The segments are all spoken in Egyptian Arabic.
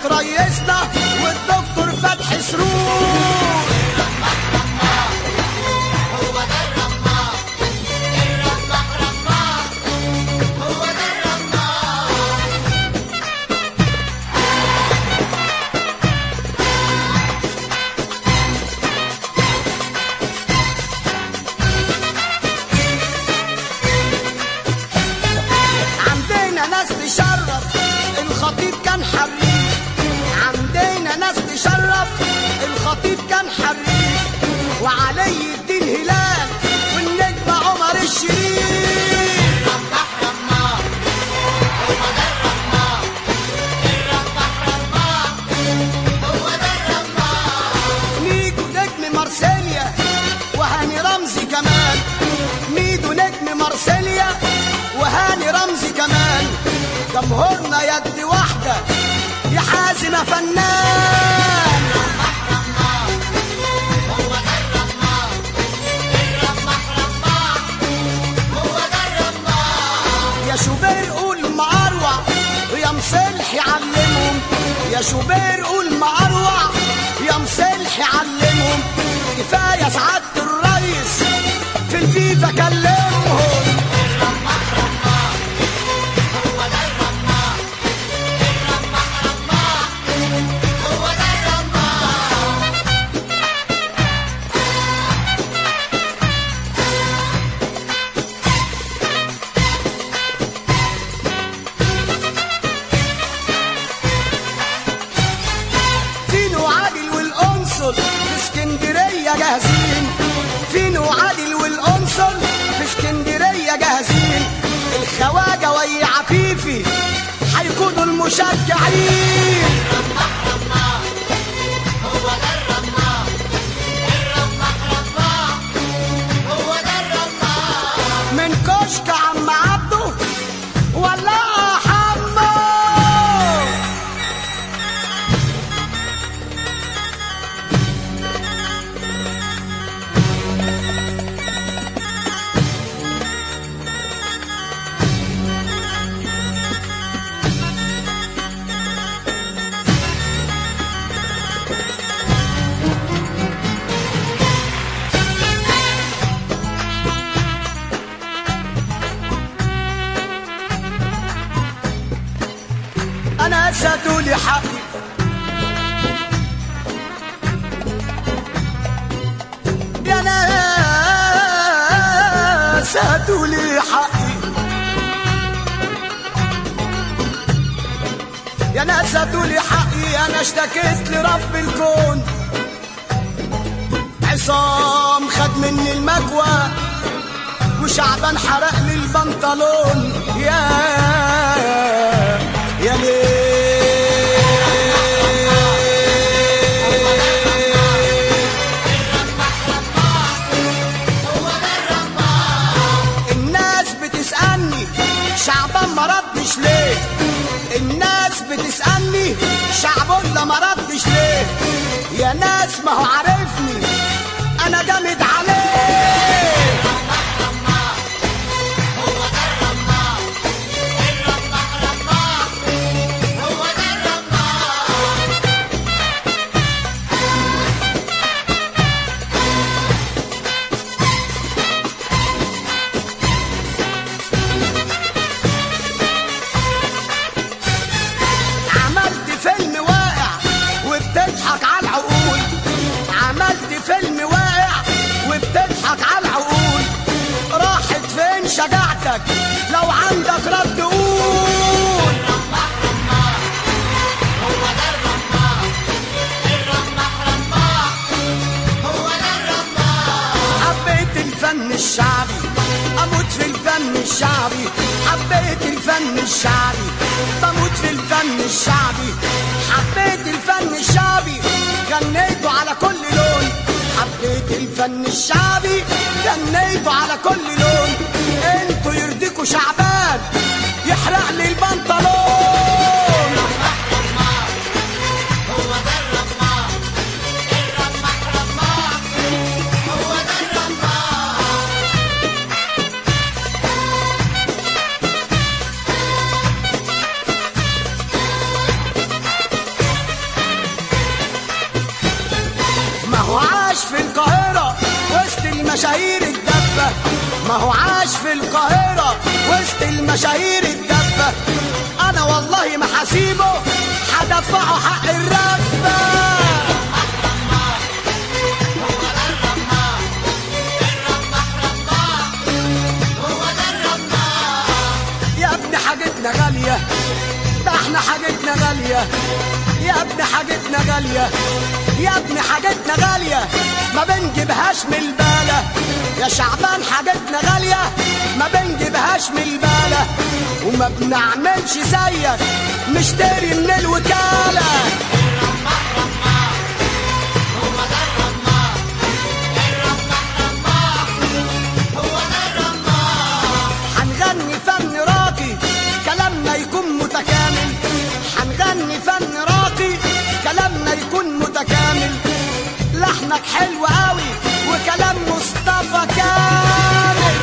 ريسنا والدكتور فتحي سرور عندنا ناس تشرف الخطيب كان حريف عندنا ناس تشرف الخطيب كان حريف وعلي الدين هلال والنجم عمر الشريف ميدو نجم مارسيليا وهاني رمزي كمان ميدو نجم مارسيليا وهاني رمزي كمان جمهورنا يد واحدة يا حازم فنان يا شوبير قول معروع ويا مصلح علمهم يا شوبير قول معروع يا مصلح علمهم كفايه سعاده الريس في الفيفا كلمهم فينو عادل والقنصل في اسكندريه جاهزين فينو عادل والقنصل في اسكندريه جاهزين الخواجه ويا عفيفي هيكونوا المشجعين من كشك عم عبده ولا حمو انا ساتولي حقي يا ناس هاتولي حقي يا ناس هاتولي حقي انا اشتكيت لرب الكون عصام خد مني المكوى وشعبان حرق لي البنطلون يا يا ليه الناس بتسألني شعبان ما ردش ليه الناس بتسألني شعبان ده ما ردش ليه يا ناس ما هو عارفني انا جامد عليه عملت فيلم واقع وبتضحك على العقول عملت فيلم واقع وبتضحك على العقول راحت فين شجاعتك لو عندك رد قول حبيت الفن الشعبي اموت في الفن الشعبي حبيت الفن الشعبي بموت في الفن الشعبي حبيت الفن الشعبي غنيته على كل لون حبيت الفن الشعبي غنيته على كل لون انتوا يرضيكوا شعبان يحرق لي البنطلون القاهرة وسط المشاهير الدفة ما هو عاش في القاهرة وسط المشاهير الدفة أنا والله ما حسيبه هدفعه حق الرفة يا ابني حاجتنا غالية ده احنا حاجتنا غالية يا ابني حاجتنا غالية يا ابني حاجتنا غالية ما بنجيبهاش من البالة يا شعبان حاجتنا غالية ما بنجيبهاش من البالة وما بنعملش زيك نشتري من الوكالة هنغني فن راقي كلامنا يكون متكامل هنغني فن راقي كلامنا يكون متكامل لحنك حلو قوي وكلام مصطفى كامل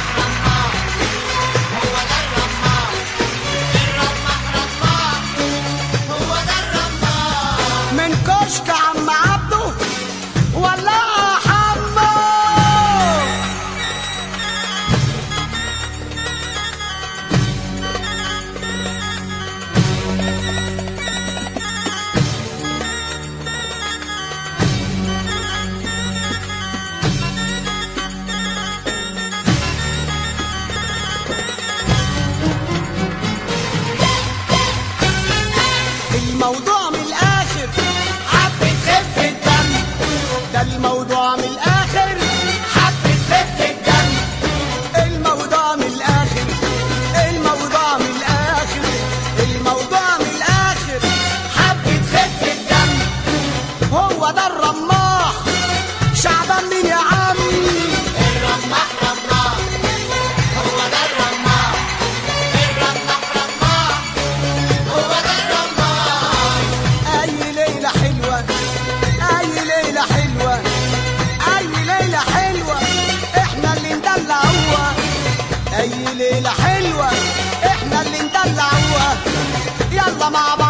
من كشك عم عبده ولا حمو الموضوع من الاخر حبة خفة دم ده الموضوع من الاخر حبة خفة دم الموضوع من الاخر الموضوع من الاخر الموضوع من الاخر حبة خفة دم هو ده الرماح شعبان مين يا عم الرماح رماح هو ده الرماح الرماح رماح هو ده الرماح اي ليله حلوه اي ليله حلوه اي ليله حلوه احنا اللي ندلعوها اي ليله حلوه احنا اللي ندلعوها يلا مع بعض